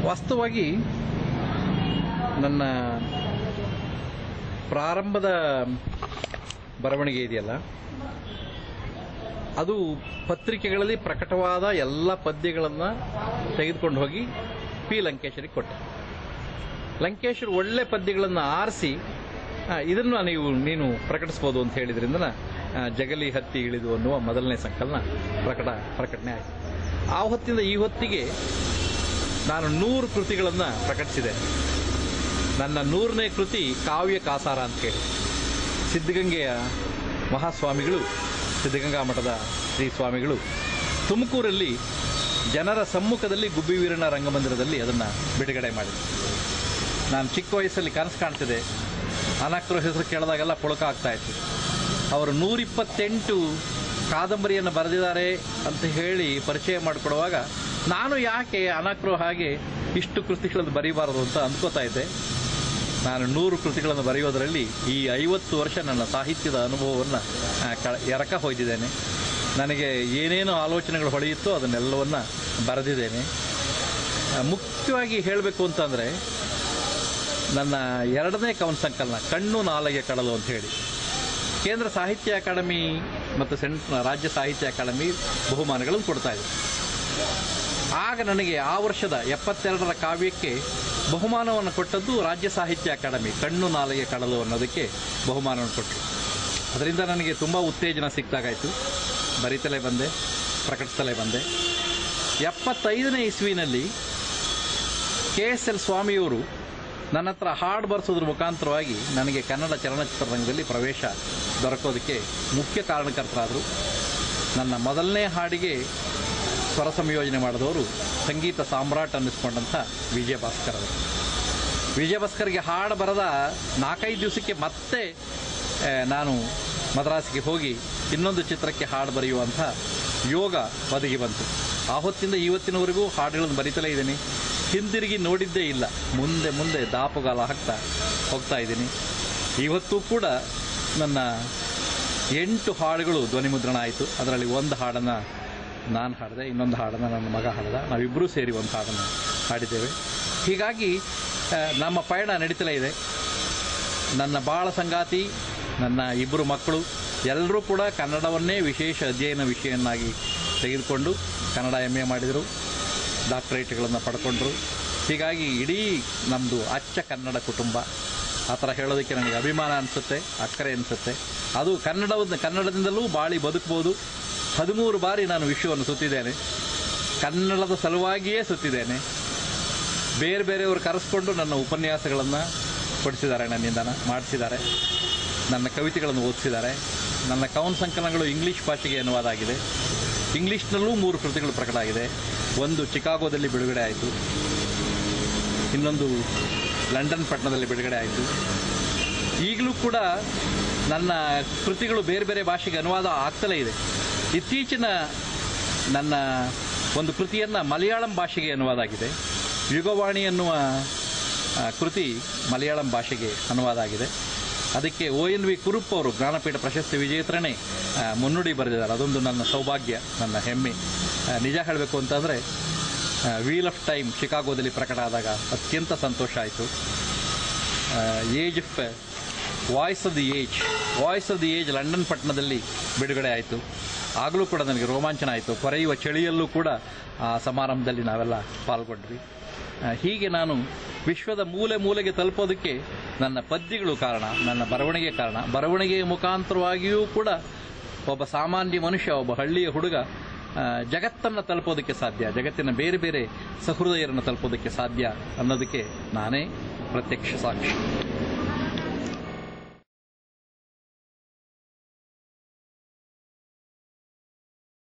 ವಾಸ್ತವವಾಗಿ ನನ್ನ ಪ್ರಾರಂಭದ ಬರವಣಿಗೆ ಇದೆಯಲ್ಲ ಅದು ಪತ್ರಿಕೆಗಳಲ್ಲಿ ಪ್ರಕಟವಾದ ಎಲ್ಲ ಪದ್ಯಗಳನ್ನು ತೆಗೆದುಕೊಂಡು ಹೋಗಿ ಪಿ ಲಂಕೇಶರಿಗೆ ಕೊಟ್ಟೆ ಲಂಕೇಶ್ವರ್ ಒಳ್ಳೆ ಪದ್ಯಗಳನ್ನು ಆರಿಸಿ ಆ, ಇದನ್ನು ನೀವು ನೀನು ಪ್ರಕಟಿಸ್ಬೋದು ಅಂತ ಹೇಳಿದ್ರಿಂದ ಆ, ಜಗಲಿ ಹತ್ತಿ ಇಳಿದು ಅನ್ನುವ ಮೊದಲನೇ ಸಂಕಲನ ಪ್ರಕಟ ಪ್ರಕಟಣೆ ಆಯಿತು ಆ ಹೊತ್ತಿಂದ ಈ ಹೊತ್ತಿಗೆ ನಾನು ನೂರು ಕೃತಿಗಳನ್ನು ಪ್ರಕಟಿಸಿದೆ ನನ್ನ ನೂರನೇ ಕೃತಿ ಕಾವ್ಯ ಕಾಸಾರ ಅಂತ ಹೇಳಿ ಸಿದ್ಧಗಂಗೆಯ ಮಹಾಸ್ವಾಮಿಗಳು ಸಿದ್ಧಗಂಗಾ ಮಠದ ಶ್ರೀ ಸ್ವಾಮಿಗಳು ತುಮಕೂರಲ್ಲಿ ಜನರ ಸಮ್ಮುಖದಲ್ಲಿ ಗುಬ್ಬಿ ವೀರಣ್ಣ ರಂಗಮಂದಿರದಲ್ಲಿ ಅದನ್ನು ಬಿಡುಗಡೆ ಮಾಡಿದರು ನಾನು ಚಿಕ್ಕ ವಯಸ್ಸಲ್ಲಿ ಕನಸು ಕಾಣ್ತಿದ್ದೆ ಅನಾಕ್ರ ಹೆಸರು ಕೇಳಿದಾಗೆಲ್ಲ ಪುಳಕ ಆಗ್ತಾ ಇತ್ತು ಅವರು ನೂರಿಪ್ಪತ್ತೆಂಟು ಕಾದಂಬರಿಯನ್ನು ಬರೆದಿದ್ದಾರೆ ಅಂತ ಹೇಳಿ ಪರಿಚಯ ಮಾಡಿಕೊಡುವಾಗ ನಾನು ಯಾಕೆ ಅನಾಕ್ರೋ ಹಾಗೆ ಇಷ್ಟು ಕೃತಿಗಳನ್ನು ಬರೀಬಾರದು ಅಂತ ಅಂದ್ಕೋತಾ ಇದ್ದೆ ನಾನು ನೂರು ಕೃತಿಗಳನ್ನು ಬರೆಯೋದರಲ್ಲಿ ಈ ಐವತ್ತು ವರ್ಷ ನನ್ನ ಸಾಹಿತ್ಯದ ಅನುಭವವನ್ನು ಎರಕ ಹೊಯ್ದಿದ್ದೇನೆ ನನಗೆ ಏನೇನು ಆಲೋಚನೆಗಳು ಹೊಳೆಯುತ್ತೋ ಅದನ್ನೆಲ್ಲವನ್ನು ಬರೆದಿದ್ದೇನೆ ಆ, ಮುಖ್ಯವಾಗಿ ಹೇಳಬೇಕು ಅಂತಂದರೆ ನನ್ನ ಎರಡನೇ ಕವನ ಸಂಕಲನ ಕಣ್ಣು ನಾಲಗೆ ಕಡಲು ಅಂತ ಹೇಳಿ ಕೇಂದ್ರ ಸಾಹಿತ್ಯ ಅಕಾಡೆಮಿ ಮತ್ತು ಸೆಂಟ್ ರಾಜ್ಯ ಸಾಹಿತ್ಯ ಅಕಾಡೆಮಿ ಬಹುಮಾನಗಳನ್ನು ಕೊಡ್ತಾ ಇದೆ ಆಗ ನನಗೆ ಆ ವರ್ಷದ ಎಪ್ಪತ್ತೆರಡರ ಕಾವ್ಯಕ್ಕೆ ಬಹುಮಾನವನ್ನು ಕೊಟ್ಟದ್ದು ರಾಜ್ಯ ಸಾಹಿತ್ಯ ಅಕಾಡೆಮಿ ಕಣ್ಣು ನಾಲಿಗೆ ಕಡಲು ಅನ್ನೋದಕ್ಕೆ ಬಹುಮಾನವನ್ನು ಕೊಟ್ಟರು ಅದರಿಂದ ನನಗೆ ತುಂಬ ಉತ್ತೇಜನ ಸಿಕ್ತಾಗಾಯಿತು ಬರಿತಲೇ ಬಂದೆ ಪ್ರಕಟಿಸ್ತಲೇ ಬಂದೆ ಎಪ್ಪತ್ತೈದನೇ ಇಸ್ವಿನಲ್ಲಿ ಕೆ ಎಸ್ ಎಲ್ ಸ್ವಾಮಿಯವರು ನನ್ನ ಹತ್ರ ಹಾಡು ಬರೆಸೋದ್ರ ಮುಖಾಂತರವಾಗಿ ನನಗೆ ಕನ್ನಡ ಚಲನಚಿತ್ರರಂಗದಲ್ಲಿ ಪ್ರವೇಶ ದೊರಕೋದಕ್ಕೆ ಮುಖ್ಯ ಕಾರಣಕರ್ತರಾದರು ನನ್ನ ಮೊದಲನೇ ಹಾಡಿಗೆ ಸ್ವರ ಸಂಯೋಜನೆ ಮಾಡಿದವರು ಸಂಗೀತ ಸಾಮ್ರಾಟ್ ಅನ್ನಿಸ್ಕೊಂಡಂಥ ವಿಜಯ ಭಾಸ್ಕರ್ ಅವರು ವಿಜಯ ಭಾಸ್ಕರ್ಗೆ ಹಾಡು ಬರದ ನಾಲ್ಕೈದು ದಿವಸಕ್ಕೆ ಮತ್ತೆ ಆ, ನಾನು ಮದ್ರಾಸಿಗೆ ಹೋಗಿ ಇನ್ನೊಂದು ಚಿತ್ರಕ್ಕೆ ಹಾಡು ಬರೆಯುವಂಥ ಯೋಗ ಒದಗಿ ಬಂತು ಆ ಹೊತ್ತಿಂದ ಇವತ್ತಿನವರೆಗೂ ಹಾಡುಗಳನ್ನು ಬರಿತಲೇ ಇದ್ದೀನಿ ಹಿಂದಿರುಗಿ ನೋಡಿದ್ದೇ ಇಲ್ಲ ಮುಂದೆ ಮುಂದೆ ದಾಪುಗಾಲ ಹಾಕ್ತಾ ಹೋಗ್ತಾ ಇದ್ದೀನಿ ಇವತ್ತು ಕೂಡ ನನ್ನ ಎಂಟು ಹಾಡುಗಳು ಧ್ವನಿಮುದ್ರಣ ಆಯಿತು ಅದರಲ್ಲಿ ಒಂದು ಹಾಡನ್ನು ನಾನು ಹಾಡಿದೆ ಇನ್ನೊಂದು ಹಾಡನ್ನು ನನ್ನ ಮಗ ಹಾಡಿದ ನಾವಿಬ್ಬರೂ ಸೇರಿ ಒಂದು ಹಾಡನ್ನು ಹಾಡಿದ್ದೇವೆ ಹೀಗಾಗಿ ಆ, ನಮ್ಮ ಪಯಣ ನಡೀತಲೇ ಇದೆ ನನ್ನ ಬಾಳ ಸಂಗಾತಿ ನನ್ನ ಇಬ್ಬರು ಮಕ್ಕಳು ಎಲ್ಲರೂ ಕೂಡ ಕನ್ನಡವನ್ನೇ ವಿಶೇಷ ಅಧ್ಯಯನ ವಿಷಯನ್ನಾಗಿ ತೆಗೆದುಕೊಂಡು ಕನ್ನಡ ಎಮ್ ಎ ಮಾಡಿದರು ಡಾಕ್ಟರೇಟ್ಗಳನ್ನು ಪಡ್ಕೊಂಡ್ರು ಹೀಗಾಗಿ ಇಡೀ ನಮ್ಮದು ಅಚ್ಚ ಕನ್ನಡ ಕುಟುಂಬ ಆ ಥರ ಹೇಳೋದಕ್ಕೆ ನನಗೆ ಅಭಿಮಾನ ಅನಿಸುತ್ತೆ ಅಕ್ಕರೆ ಅನಿಸುತ್ತೆ ಅದು ಕನ್ನಡವನ್ನು ಕನ್ನಡದಿಂದಲೂ ಬಾಳಿ ಬದುಕ್ಬೋದು ಹದಿಮೂರು ಬಾರಿ ನಾನು ವಿಶ್ವವನ್ನು ಸುತ್ತಿದ್ದೇನೆ ಕನ್ನಡದ ಸಲುವಾಗಿಯೇ ಸುತ್ತಿದ್ದೇನೆ ಬೇರೆ ಬೇರೆಯವರು ಕರೆಸ್ಕೊಂಡು ನನ್ನ ಉಪನ್ಯಾಸಗಳನ್ನು ಕೊಡಿಸಿದ್ದಾರೆ ನನ್ನಿಂದ ಮಾಡಿಸಿದ್ದಾರೆ ನನ್ನ ಕವಿತೆಗಳನ್ನು ಓದಿಸಿದ್ದಾರೆ ನನ್ನ ಕವನ ಸಂಕಲನಗಳು ಇಂಗ್ಲಿಷ್ ಭಾಷೆಗೆ ಅನುವಾದ ಆಗಿದೆ ಇಂಗ್ಲಿಷ್ನಲ್ಲೂ ಮೂರು ಕೃತಿಗಳು ಪ್ರಕಟ ಆಗಿದೆ ಒಂದು ಚಿಕಾಗೋದಲ್ಲಿ ಬಿಡುಗಡೆ ಆಯಿತು ಇನ್ನೊಂದು ಲಂಡನ್ ಪಟ್ಟಣದಲ್ಲಿ ಬಿಡುಗಡೆ ಆಯಿತು ಈಗಲೂ ಕೂಡ ನನ್ನ ಕೃತಿಗಳು ಬೇರೆ ಬೇರೆ ಭಾಷೆಗೆ ಅನುವಾದ ಆಗ್ತಲೇ ಇದೆ ಇತ್ತೀಚಿನ ನನ್ನ ಒಂದು ಕೃತಿಯನ್ನು ಮಲಯಾಳಂ ಭಾಷೆಗೆ ಅನುವಾದ ಆಗಿದೆ ಯುಗವಾಣಿ ಎನ್ನುವ ಆ, ಕೃತಿ ಮಲಯಾಳಂ ಭಾಷೆಗೆ ಅನುವಾದ ಆಗಿದೆ ಅದಕ್ಕೆ ಒ ಎನ್ ವಿ ಕುರುಪ್ ಅವರು ಜ್ಞಾನಪೀಠ ಪ್ರಶಸ್ತಿ ವಿಜೇತರನೇ ಆ, ಮುನ್ನುಡಿ ಬರೆದಿದ್ದಾರೆ ಅದೊಂದು ನನ್ನ ಸೌಭಾಗ್ಯ ನನ್ನ ಹೆಮ್ಮೆ ಆ, ನಿಜ ಹೇಳಬೇಕು ಅಂತಂದರೆ ವೀಲ್ ಆಫ್ ಟೈಮ್ ಶಿಕಾಗೋದಲ್ಲಿ ಪ್ರಕಟ ಆದಾಗ ಅತ್ಯಂತ ಸಂತೋಷ ಆಯಿತು age of voice of the age voice of the age London ಪಟ್ಟಣದಲ್ಲಿ ಬಿಡುಗಡೆ ಆಯಿತು ಆಗಲೂ ಕೂಡ ನನಗೆ ರೋಮಾಂಚನ ಆಯಿತು ಕೊರೆಯುವ ಚಳಿಯಲ್ಲೂ ಕೂಡ ಆ ಸಮಾರಂಭದಲ್ಲಿ ನಾವೆಲ್ಲ ಪಾಲ್ಗೊಂಡ್ವಿ ಆ, ಹೀಗೆ ನಾನು ವಿಶ್ವದ ಮೂಲೆ ಮೂಲೆಗೆ ತಲುಪೋದಕ್ಕೆ ನನ್ನ ಪದ್ಯಗಳು ಕಾರಣ ನನ್ನ ಬರವಣಿಗೆ ಕಾರಣ ಬರವಣಿಗೆಯ ಮುಖಾಂತರವಾಗಿಯೂ ಕೂಡ ಒಬ್ಬ ಸಾಮಾನ್ಯ ಮನುಷ್ಯ ಒಬ್ಬ ಹಳ್ಳಿಯ ಹುಡುಗ ಆ, ಜಗತ್ತನ್ನು ತಲುಪೋದಕ್ಕೆ ಸಾಧ್ಯ ಜಗತ್ತಿನ ಬೇರೆ ಬೇರೆ ಸಹೃದಯರನ್ನು ತಲುಪೋದಕ್ಕೆ ಸಾಧ್ಯ ಅನ್ನೋದಕ್ಕೆ ನಾನೇ ಪ್ರತ್ಯಕ್ಷ ಸಾಕ್ಷಿ